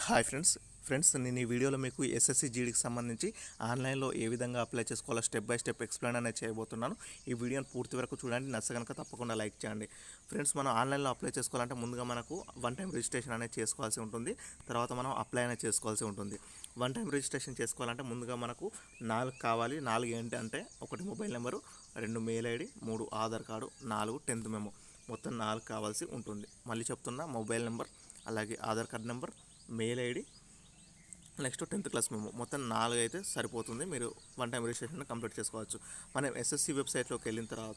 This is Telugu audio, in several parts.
హాయ్ ఫ్రెండ్స్ ఫ్రెండ్స్ నేను ఈ వీడియోలో మీకు ఎస్ఎస్సి జీడీకి సంబంధించి ఆన్లైన్లో ఏ విధంగా అప్లై చేసుకోవాలో స్టెప్ బై స్టెప్ ఎక్స్ప్లెయిన్ అనేది చేయబోతున్నాను ఈ వీడియోని పూర్తి వరకు చూడండి నచ్చ కనుక తప్పకుండా లైక్ చేయండి ఫ్రెండ్స్ మనం ఆన్లైన్లో అప్లై చేసుకోవాలంటే ముందుగా మనకు వన్ టైం రిజిస్ట్రేషన్ అనేది చేసుకోవాల్సి ఉంటుంది తర్వాత మనం అప్లై అనేది చేసుకోవాల్సి ఉంటుంది వన్ టైం రిజిస్ట్రేషన్ చేసుకోవాలంటే ముందుగా మనకు నాలుగు కావాలి నాలుగు ఏంటి అంటే ఒకటి మొబైల్ నెంబరు రెండు మెయిల్ ఐడి మూడు ఆధార్ కార్డు నాలుగు టెన్త్ మెమో మొత్తం నాలుగు కావాల్సి ఉంటుంది మళ్ళీ చెప్తున్నా మొబైల్ నెంబర్ అలాగే Aadhaar card number mail ID next tenth class మేము మొత్తం నాలుగు అయితే సరిపోతుంది మీరు వన్ టైం రిజిస్ట్రేషన్ కంప్లీట్ చేసుకోవచ్చు మనం ఎస్ఎస్సి వెబ్సైట్లోకి వెళ్ళిన తర్వాత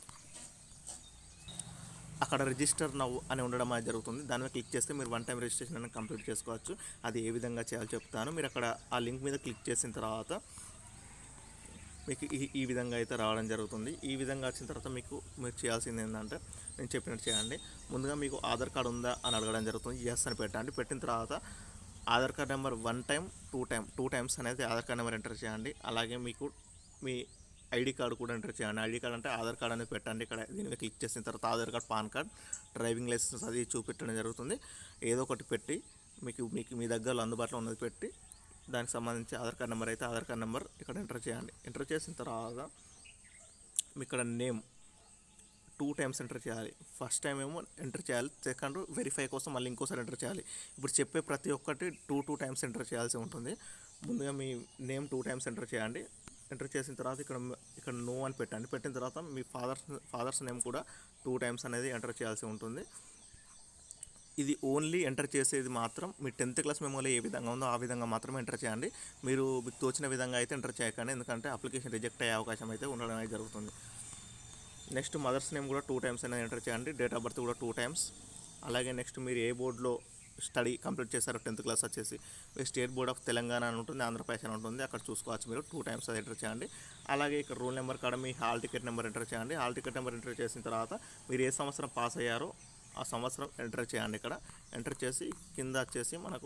అక్కడ రిజిస్టర్ నవ్వు అని ఉండడం అనేది జరుగుతుంది దాని మీద క్లిక్ చేస్తే మీరు వన్ టైం రిజిస్ట్రేషన్ అనేది కంప్లీట్ చేసుకోవచ్చు అది ఏ విధంగా చేయాలో చెప్తాను మీరు అక్కడ ఆ లింక్ మీద క్లిక్ చేసిన తర్వాత మీకు ఈ ఈ విధంగా అయితే రావడం జరుగుతుంది ఈ విధంగా వచ్చిన తర్వాత మీకు మీరు చేయాల్సింది ఏంటంటే నేను చెప్పినట్టు చేయండి ముందుగా మీకు ఆధార్ కార్డు ఉందా అని అడగడం జరుగుతుంది ఎస్ అని పెట్టండి పెట్టిన తర్వాత Aadhaar card number one time two time two times అనేది ఆధార్ కార్డ్ నెంబర్ ఎంటర్ చేయండి అలాగే మీకు మీ ఐడి కార్డు కూడా ఎంటర్ చేయండి ఐడి కార్డ్ అంటే ఆధార్ కార్డ్ అనేది పెట్టండి ఇక్కడ దీని మీద క్లిక్ చేసిన తర్వాత Aadhaar card pan card driving licence అది చూపెట్టడం జరుగుతుంది ఏదో ఒకటి పెట్టి మీకు మీకు మీ దగ్గరలో అందుబాటులో ఉన్నది పెట్టి దానికి సంబంధించి ఆధార్ కార్డ్ నెంబర్ అయితే ఆధార్ కార్డ్ నెంబర్ ఇక్కడ ఎంటర్ చేయండి ఎంటర్ చేసిన తర్వాత మీ ఇక్కడ నేమ్ టూ టైమ్స్ ఎంటర్ చేయాలి ఫస్ట్ టైం ఏమో ఎంటర్ చేయాలి సెకండ్ వెరిఫై కోసం మళ్ళీ ఇంకోసారి ఎంటర్ చేయాలి ఇప్పుడు చెప్పే ప్రతి ఒక్కటి టూ టూ టైమ్స్ ఎంటర్ చేయాల్సి ఉంటుంది ముందుగా మీ నేమ్ టూ టైమ్స్ ఎంటర్ చేయండి ఎంటర్ చేసిన తర్వాత ఇక్కడ ఇక్కడ నో అని పెట్టండి పెట్టిన తర్వాత మీ ఫాదర్స్ ఫాదర్స్ నేమ్ కూడా టూ టైమ్స్ అనేది ఎంటర్ చేయాల్సి ఉంటుంది ఇది ఓన్లీ ఎంటర్ చేసేది మాత్రం మీ టెన్త్ క్లాస్ మెమోలో ఏ విధంగా ఉందో ఆ విధంగా మాత్రమే ఎంటర్ చేయండి మీరు మీకు తోచిన విధంగా అయితే ఎంటర్ చేయకండి ఎందుకంటే అప్లికేషన్ రిజెక్ట్ అయ్యే అవకాశం అయితే ఉండడం అయితే జరుగుతుంది నెక్స్ట్ మదర్స్ నేమ్ కూడా టూ టైమ్స్ అనేది ఎంటర్ చేయండి డేట్ ఆఫ్ బర్త్ కూడా టూ టైమ్స్ అలాగే నెక్స్ట్ మీరు ఏ బోర్డులో స్టడీ కంప్లీట్ చేశారో టెన్త్ క్లాస్ వచ్చేసి మీరు స్టేట్ బోర్డ్ ఆఫ్ తెలంగాణ అని ఉంటుంది ఆంధ్రప్రదేశ్ అని ఉంటుంది అక్కడ చూసుకోవచ్చు మీరు టూ టైమ్స్ అది ఎంటర్ చేయండి అలాగే ఇక్కడ రూల్ నెంబర్ కాడ మీ హాల్ టికెట్ నెంబర్ ఎంటర్ చేయండి హాల్ టికెట్ నెంబర్ ఎంటర్ చేసిన తర్వాత మీరు ఏ సంవత్సరం పాస్ అయ్యారో ఆ సంవత్సరం ఎంటర్ చేయండి ఇక్కడ ఎంటర్ చేసి కింద వచ్చేసి మనకు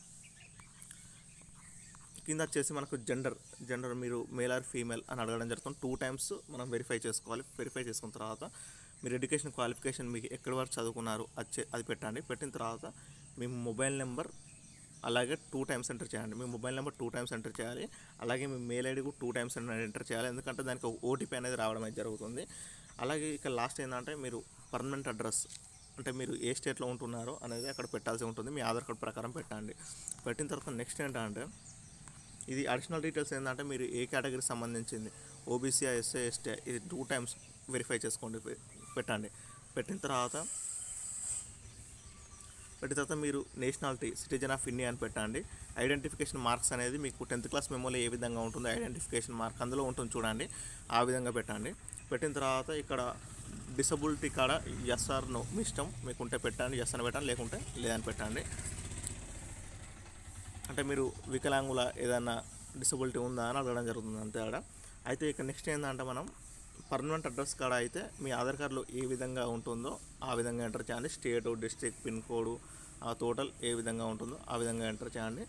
కింద వచ్చేసి మనకు జెండర్ జెండర్ మీరు మేల్ ఆర్ ఫీమేల్ అని అడగడం జరుగుతుంది టూ టైమ్స్ మనం వెరిఫై చేసుకోవాలి వెరిఫై చేసుకున్న తర్వాత మీరు ఎడ్యుకేషన్ క్వాలిఫికేషన్ మీకు ఎక్కడి వరకు చదువుకున్నారు అది చే- అది పెట్టండి పెట్టిన తర్వాత మీ మొబైల్ నెంబర్ అలాగే టూ టైమ్స్ ఎంటర్ చేయండి మీ mobile number two times enter చేయాలి అలాగే మీ మెయిల్ ఐడి కూడా టూ టైమ్స్ ఎంటర్ చేయాలి ఎందుకంటే దానికి ఓటీపీ అనేది రావడం అయితే జరుగుతుంది అలాగే ఇక్కడ లాస్ట్ ఏంటంటే మీరు పర్మనెంట్ అడ్రస్ అంటే మీరు ఏ స్టేట్లో ఉంటున్నారో అనేది అక్కడ పెట్టాల్సి ఉంటుంది మీ ఆధార్ కార్డ్ ప్రకారం పెట్టండి పెట్టిన తర్వాత నెక్స్ట్ ఏంటంటే ఇది అడిషనల్ డీటెయిల్స్ ఏంటంటే మీరు ఏ కేటగిరీకి సంబంధించింది ఓబీసీ ఎస్ఏ ఎస్టీ ఇది టూ టైమ్స్ వెరిఫై చేసుకోండి పె- పెట్టండి పెట్టిన తర్వాత పెట్టిన తర్వాత మీరు నేషనాలిటీ సిటిజన్ ఆఫ్ ఇండియా అని పెట్టండి ఐడెంటిఫికేషన్ మార్క్స్ అనేది మీకు టెన్త్ క్లాస్ మెమోలో ఏ విధంగా ఉంటుందో ఐడెంటిఫికేషన్ మార్క్ అందులో ఉంటుంది చూడండి ఆ విధంగా పెట్టండి పెట్టిన తర్వాత ఇక్కడ డిసబిలిటీ కాడ ఎస్ ఆర్ నో మీ ఇష్టం మీకు ఉంటే పెట్టండి ఎస్ అని పెట్టండి లేకుంటే లేదని పెట్టండి అంటే మీరు వికలాంగుల ఏదైనా డిసబిలిటీ ఉందా అని అడగడం జరుగుతుంది అంతే ఆడ అయితే ఇక నెక్స్ట్ ఏంటంటే మనం పర్మనెంట్ అడ్రస్ కాడ అయితే మీ ఆధార్ కార్డులో ఏ విధంగా ఉంటుందో ఆ విధంగా ఎంటర్ చేయండి స్టేట్ డిస్ట్రిక్ట్ పిన్ కోడ్ ఆ టోటల్ ఏ విధంగా ఉంటుందో ఆ విధంగా ఎంటర్ చేయండి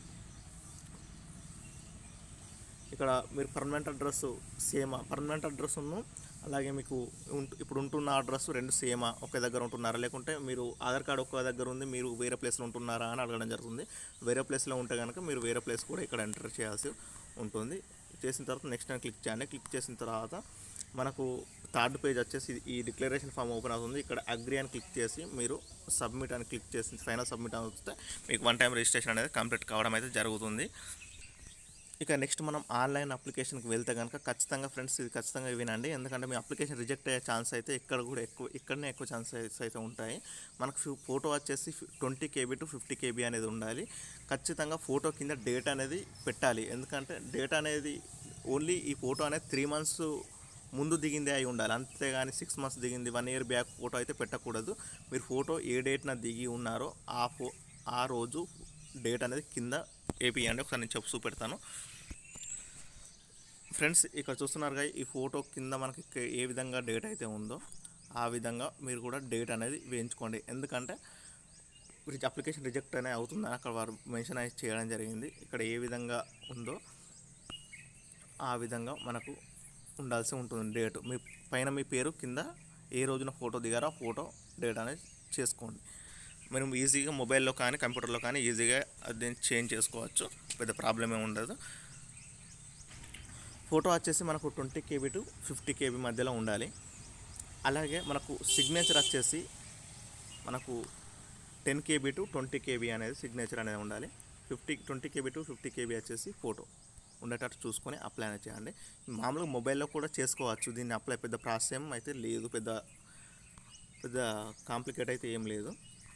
ఇక్కడ మీరు పర్మనెంట్ అడ్రస్ సేమా పర్మనెంట్ అడ్రస్ ఉన్ను అలాగే మీకు ఉంట- ఇప్పుడు ఉంటున్న అడ్రస్ రెండు సేమా ఒకే దగ్గర ఉంటున్నారా లేకుంటే మీరు ఆధార్ కార్డు ఒక్క దగ్గర ఉంది మీరు వేరే ప్లేస్లో ఉంటున్నారా అని అడగడం జరుగుతుంది వేరే ప్లేస్లో ఉంటే కనుక మీరు వేరే ప్లేస్ కూడా ఇక్కడ ఎంటర్ చేయాల్సి ఉంటుంది చేసిన తర్వాత నెక్స్ట్ అని క్లిక్ చేయండి క్లిక్ చేసిన తర్వాత మనకు థర్డ్ పేజ్ వచ్చేసి ఈ డిక్లరేషన్ ఫామ్ ఓపెన్ అవుతుంది ఇక్కడ అగ్రి అని క్లిక్ చేసి మీరు సబ్మిట్ అని క్లిక్ చేసి ఫైనల్ సబ్మిట్ అని వస్తే మీకు వన్ టైం రిజిస్ట్రేషన్ అనేది కంప్లీట్ కావడం అయితే జరుగుతుంది ఇక నెక్స్ట్ మనం ఆన్లైన్ అప్లికేషన్కి వెళ్తే కనుక ఖచ్చితంగా ఫ్రెండ్స్ ఇది ఖచ్చితంగా వినండి ఎందుకంటే మీ అప్లికేషన్ రిజెక్ట్ అయ్యే ఛాన్స్ అయితే ఇక్కడ కూడా ఎక్కువ ఇక్కడనే ఎక్కువ ఛాన్సెస్ అయితే ఉంటాయి మనకు ఫోటో వచ్చేసి twenty KB to fifty KB అనేది ఉండాలి ఖచ్చితంగా ఫోటో కింద డేట్ అనేది పెట్టాలి ఎందుకంటే డేట్ అనేది ఓన్లీ ఈ ఫోటో అనేది త్రీ మంత్స్ ముందు దిగిందే అయి ఉండాలి అంతేగాని సిక్స్ మంత్స్ దిగింది వన్ ఇయర్ బ్యాక్ ఫోటో అయితే పెట్టకూడదు మీరు ఫోటో ఏ డేట్న దిగి ఉన్నారో ఆ ఫో ఆ రోజు డేట్ అనేది కింద ఏపీయండి ఒకసారి నేను చెప్పు చూపెడతాను ఫ్రెండ్స్ ఇక్కడ చూస్తున్నారుగా ఈ ఫోటో కింద మనకి కే- ఏ విధంగా డేట్ అయితే ఉందో ఆ విధంగా మీరు కూడా డేట్ అనేది వేయించుకోండి ఎందుకంటే రిజ అప్లికేషన్ రిజెక్ట్ అనేది అవుతుందని అక్కడ వారు మెన్షన్ అయితే చేయడం జరిగింది ఇక్కడ ఏ విధంగా ఉందో ఆ విధంగా మనకు ఉండాల్సి ఉంటుంది డేట్ మీ పైన మీ పేరు కింద ఏ రోజున ఫోటో దిగారో ఆ ఫోటో డేట్ అనేది చేసుకోండి మనం ఈజీగా మొబైల్లో కానీ కంప్యూటర్లో కానీ ఈజీగా అది చేంజ్ చేసుకోవచ్చు పెద్ద ప్రాబ్లం ఏమి ఉండదు ఫోటో వచ్చేసి మనకు twenty KB to fifty KB మధ్యలో ఉండాలి అలాగే మనకు సిగ్నేచర్ వచ్చేసి మనకు ten KB to twenty KB అనేది సిగ్నేచర్ అనేది ఉండాలి fifty twenty KB to fifty KB వచ్చేసి ఫోటో ఉండేటట్టు చూసుకొని అప్లై అనేది చేయండి మామూలుగా మొబైల్లో కూడా చేసుకోవచ్చు దీన్ని అప్లై పెద్ద ప్రాసెస్ ఏం అయితే లేదు పెద్ద పెద్ద కాంప్లికేట్ అయితే ఏం లేదు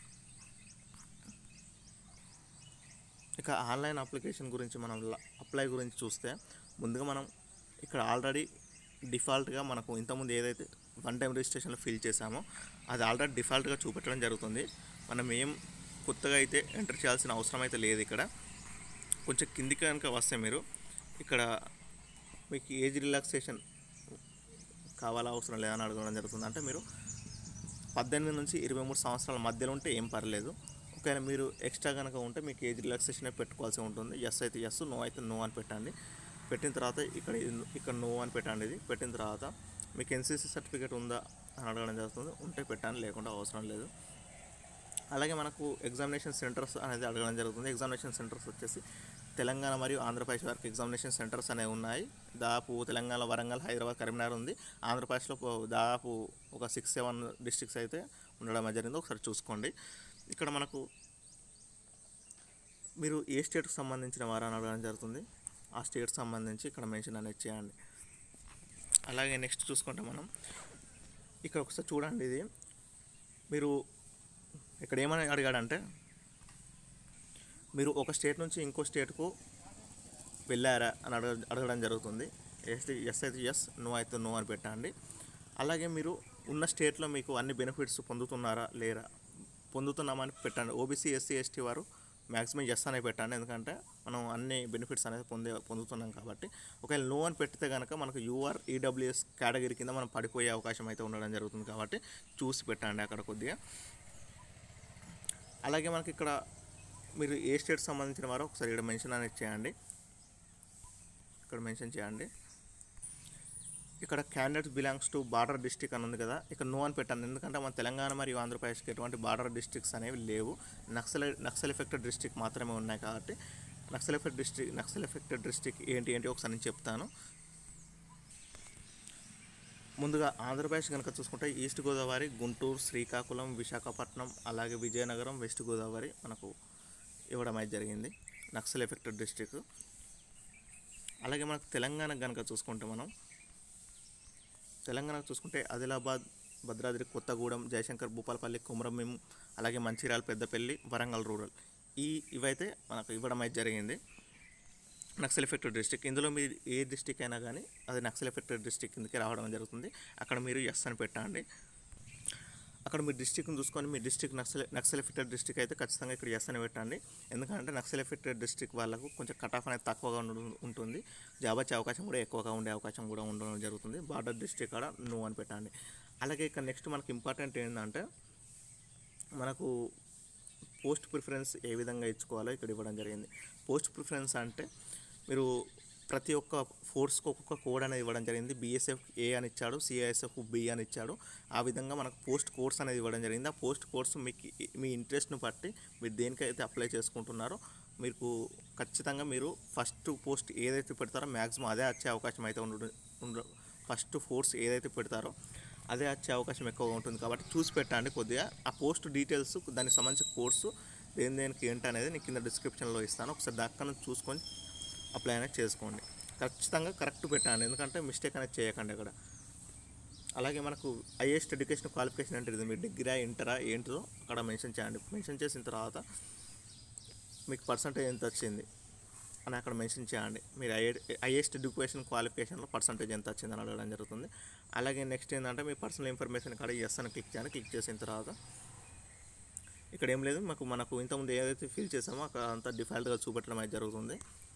ఇక ఆన్లైన్ అప్లికేషన్ గురించి మనం ల- అప్లై గురించి చూస్తే ముందుగా మనం ఇక్కడ ఆల్రెడీ డిఫాల్ట్గా మనకు ఇంతకుముందు ఏదైతే వన్ టైం రిజిస్ట్రేషన్లో ఫిల్ చేసామో అది ఆల్రెడీ డిఫాల్ట్గా చూపెట్టడం జరుగుతుంది మనం ఏం కొత్తగా అయితే ఎంటర్ చేయాల్సిన అవసరం అయితే లేదు ఇక్కడ కొంచెం కిందికి కనుక వస్తే మీరు ఇక్కడ మీకు ఏజ్ రిలాక్సేషన్ కావాలా అవసరం లేదని అడగడం జరుగుతుంది అంటే మీరు పద్దెనిమిది నుంచి ఇరవై మూడు సంవత్సరాల మధ్యలో ఉంటే ఏం పర్లేదు ఒకవేళ మీరు ఎక్స్ట్రా కనుక ఉంటే మీకు ఏజ్ రిలాక్సేషన్ పెట్టుకోవాల్సి ఉంటుంది ఎస్ అయితే ఎస్ నో అయితే నో అని పెట్టండి పెట్టిన తర్వాత ఇక్కడ ఇది- ఇక్కడ నో అని పెట్టండి ఇది పెట్టిన తర్వాత మీకు ఎన్సీసీ సర్టిఫికేట్ ఉందా అని అడగడం జరుగుతుంది ఉంటే పెట్టండి లేకుండా అవసరం లేదు అలాగే మనకు ఎగ్జామినేషన్ సెంటర్స్ అనేది అడగడం జరుగుతుంది ఎగ్జామినేషన్ సెంటర్స్ వచ్చేసి తెలంగాణ మరియు ఆంధ్రప్రదేశ్ వరకు ఎగ్జామినేషన్ సెంటర్స్ అనేవి ఉన్నాయి దాదాపు తెలంగాణ వరంగల్ హైదరాబాద్ కరీంనగర్ ఉంది ఆంధ్రప్రదేశ్లో పో- దాదాపు ఒక సిక్స్ సెవెన్ డిస్ట్రిక్ట్స్ అయితే ఉండడం జరిగింది ఒకసారి చూసుకోండి ఇక్కడ మనకు మీరు ఏ స్టేట్కి సంబంధించిన వారు అని అడగడం జరుగుతుంది ఆ స్టేట్ సంబంధించి ఇక్కడ మెన్షన్ అనేది చేయండి అలాగే నెక్స్ట్ చూసుకుంటే మనం ఇక్కడ ఒకసారి చూడండి ఇది మీరు ఇక్కడ ఏమని అడిగాడంటే మీరు ఒక స్టేట్ నుంచి ఇంకో స్టేట్కు వెళ్ళారా అని అడగ అడగడం జరుగుతుంది ఎస్ ఎస్ అయితే ఎస్ నో అయితే నో అని పెట్టండి అలాగే మీరు ఉన్న స్టేట్లో మీకు అన్ని బెనిఫిట్స్ పొందుతున్నారా లేరా పొందుతున్నామని పెట్టండి ఓబీసీ ఎస్సీ ఎస్టీ వారు మ్యాక్సిమం ఎస్ అనే పెట్టండి ఎందుకంటే మనం అన్ని బెనిఫిట్స్ అనేది పొందే పొందుతున్నాం కాబట్టి ఒకవేళ నో అని పెడితే కనుక మనకు యూఆర్ ఈడబ్ల్యూఎస్ కేటగిరీ కింద మనం పడిపోయే అవకాశం అయితే ఉండడం జరుగుతుంది కాబట్టి చూసి పెట్టండి అక్కడ కొద్దిగా అలాగే మనకి ఇక్కడ మీరు ఏ స్టేట్ సంబంధించిన వారో ఒకసారి ఇక్కడ మెన్షన్ అనేది చేయండి ఇక్కడ మెన్షన్ చేయండి ఇక్కడ candidates belongs to border district అని ఉంది కదా ఇక్కడ నో అని పెట్టాను ఎందుకంటే మన తెలంగాణ మరియు ఆంధ్రప్రదేశ్కి ఎటువంటి బార్డర్ డిస్ట్రిక్ట్స్ అనేవి లేవు నక్సల్ నక్సల్ ఎఫెక్టెడ్ డిస్ట్రిక్ట్ మాత్రమే ఉన్నాయి కాబట్టి Naxal effect district Naxal affected district ఏంటి ఏంటి ఒకసారి నేను చెప్తాను ముందుగా ఆంధ్రప్రదేశ్ కనుక చూసుకుంటే ఈస్ట్ గోదావరి గుంటూరు శ్రీకాకుళం విశాఖపట్నం అలాగే విజయనగరం వెస్ట్ గోదావరి మనకు ఇవ్వడం అయితే జరిగింది నక్సల్ ఎఫెక్టెడ్ డిస్ట్రిక్ట్ అలాగే మనకు తెలంగాణ కనుక చూసుకుంటే మనం తెలంగాణ చూసుకుంటే ఆదిలాబాద్ భద్రాద్రి కొత్తగూడెం జయశంకర్ భూపాలపల్లి కుమరంభీం అలాగే మంచిర్యాల పెద్దపల్లి వరంగల్ రూరల్ ఈ ఇవైతే మనకు ఇవ్వడం అయితే జరిగింది నక్సల్ ఎఫెక్టెడ్ డిస్టిక్ ఇందులో మీరు ఏ డిస్టిక్ అయినా కానీ అది నక్సల్ ఎఫెక్టెడ్ డిస్టిక్ కిందకి రావడం జరుగుతుంది అక్కడ మీరు ఎస్ అని పెట్టండి అక్కడ మీ డిస్టిక్ని చూసుకొని మీ district Naxal Naxal affected district అయితే ఖచ్చితంగా ఇక్కడ ఎస్ అని పెట్టండి ఎందుకంటే నక్సల్ ఎఫెక్టెడ్ డిస్టిక్ వాళ్ళకు కొంచెం కట్ ఆఫ్ అనేది తక్కువగా ఉండు- ఉంటుంది జాబ్ వచ్చే అవకాశం కూడా ఎక్కువగా ఉండే అవకాశం కూడా ఉండడం జరుగుతుంది బార్డర్ డిస్టిక్ కాడ నో అని పెట్టండి అలాగే ఇక్కడ నెక్స్ట్ మనకి ఇంపార్టెంట్ ఏంటంటే మనకు పోస్ట్ ప్రిఫరెన్స్ ఏ విధంగా ఇచ్చుకోవాలో ఇక్కడ ఇవ్వడం జరిగింది పోస్ట్ ప్రిఫరెన్స్ అంటే మీరు ప్రతి ఒక్క ఫోర్స్కి ఒక్కొక్క కోడ్ అనేది ఇవ్వడం జరిగింది బీఎస్ఎఫ్ ఏ అని ఇచ్చాడు సిఐఎస్ఎఫ్ బి అని ఇచ్చాడు ఆ విధంగా మనకు పోస్ట్ కోర్స్ అనేది ఇవ్వడం జరిగింది ఆ పోస్ట్ కోర్స్ మీకు మీ ఇంట్రెస్ట్ని బట్టి మీరు దేనికైతే అప్లై చేసుకుంటున్నారో మీకు ఖచ్చితంగా మీరు ఫస్ట్ పోస్ట్ ఏదైతే పెడతారో మ్యాక్సిమం అదే వచ్చే అవకాశం అయితే ఉండ ఉండ ఫస్ట్ ఫోర్స్ ఏదైతే పెడతారో అదే వచ్చే అవకాశం ఎక్కువగా ఉంటుంది కాబట్టి చూసి పెట్టండి కొద్దిగా ఆ పోస్ట్ డీటెయిల్స్ దానికి సంబంధించిన కోర్సు దేని దేనికి ఏంటి అనేది నేను కింద డిస్క్రిప్షన్లో ఇస్తాను ఒకసారి దాకా చూసుకొని అప్లై అనేది చేసుకోండి ఖచ్చితంగా కరెక్ట్ పెట్టండి ఎందుకంటే మిస్టేక్ అనేది చేయకండి అక్కడ అలాగే మనకు హైయెస్ట్ ఎడ్యుకేషన్ క్వాలిఫికేషన్ అంటే ఇది మీ డిగ్రీ ఇంటరా ఏంటో అక్కడ మెన్షన్ చేయండి మెన్షన్ చేసిన తర్వాత మీకు పర్సంటేజ్ ఎంత వచ్చింది అని అక్కడ మెన్షన్ చేయండి మీరు ఐ హైయెస్ట్ ఎడ్యుకేషన్ క్వాలిఫికేషన్లో పర్సంటేజ్ ఎంత వచ్చింది అని అడగడం జరుగుతుంది అలాగే నెక్స్ట్ ఏంటంటే మీ పర్సనల్ ఇన్ఫర్మేషన్ కాడ ఎస్ అని క్లిక్ చేయండి క్లిక్ చేసిన తర్వాత ఇక్కడ ఏం లేదు మాకు మనకు ఇంతకుముందు ఏదైతే ఫిల్ చేసామో అక్కడ అంతా డిఫాల్ట్గా చూపెట్టడం అయితే జరుగుతుంది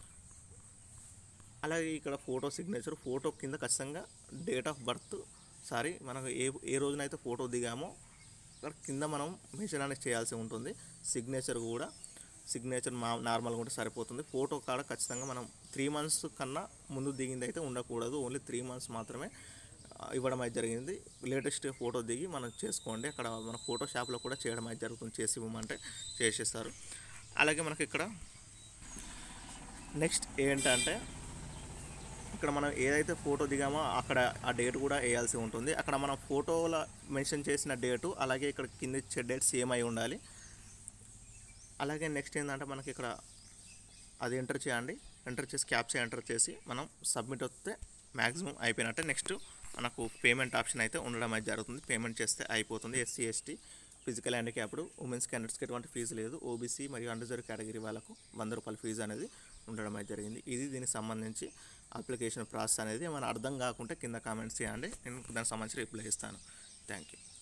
అలాగే ఇక్కడ ఫోటో సిగ్నేచర్ ఫోటో కింద ఖచ్చితంగా డేట్ ఆఫ్ బర్త్ సారీ మనకు ఏ ఏ రోజునైతే ఫోటో దిగామో అక్కడ కింద మనం మెన్షన్ అనేది చేయాల్సి ఉంటుంది సిగ్నేచర్ కూడా సిగ్నేచర్ మా నార్మల్గా ఉంటే సరిపోతుంది ఫోటో కాడ ఖచ్చితంగా మనం త్రీ మంత్స్ కన్నా ముందు దిగింది అయితే ఉండకూడదు ఓన్లీ త్రీ మంత్స్ మాత్రమే ఇవ్వడం అయితే జరిగింది లేటెస్ట్ ఫోటో దిగి మనం చేసుకోండి అక్కడ మన ఫోటో షాప్లో కూడా చేయడం అయితే జరుగుతుంది చేసి ఇవ్వమంటే చేసేస్తారు అలాగే మనకి ఇక్కడ నెక్స్ట్ ఏంటంటే ఇక్కడ మనం ఏదైతే ఫోటో దిగామో అక్కడ ఆ డేట్ కూడా వేయాల్సి ఉంటుంది అక్కడ మనం ఫోటోలో మెన్షన్ చేసిన డేటు అలాగే ఇక్కడ కింద ఇచ్చే డేట్ సేమ్ అయి ఉండాలి అలాగే నెక్స్ట్ ఏంటంటే మనకి ఇక్కడ అది ఎంటర్ చేయండి ఎంటర్ చేసి క్యాప్చా ఎంటర్ చేసి మనం సబ్మిట్ వస్తే మ్యాక్సిమం అయిపోయినట్టే నెక్స్ట్ మనకు పేమెంట్ ఆప్షన్ అయితే ఉండడం అయితే జరుగుతుంది పేమెంట్ చేస్తే అయిపోతుంది SC ST physical handicapped women's క్యాండిడేట్స్కి ఎటువంటి ఫీజు లేదు ఓబీసీ మరియు అండర్జర్వ్ కేటగిరీ వాళ్ళకు వంద రూపాయల ఫీజు అనేది ఉండడం అయితే జరిగింది ఇది దీనికి సంబంధించి అప్లికేషన్ ప్రాసెస్ అనేది ఏమైనా అర్థం కాకుంటే కింద కామెంట్స్ చేయండి నేను దానికి సంబంధించి రిప్లై ఇస్తాను థ్యాంక్ యూ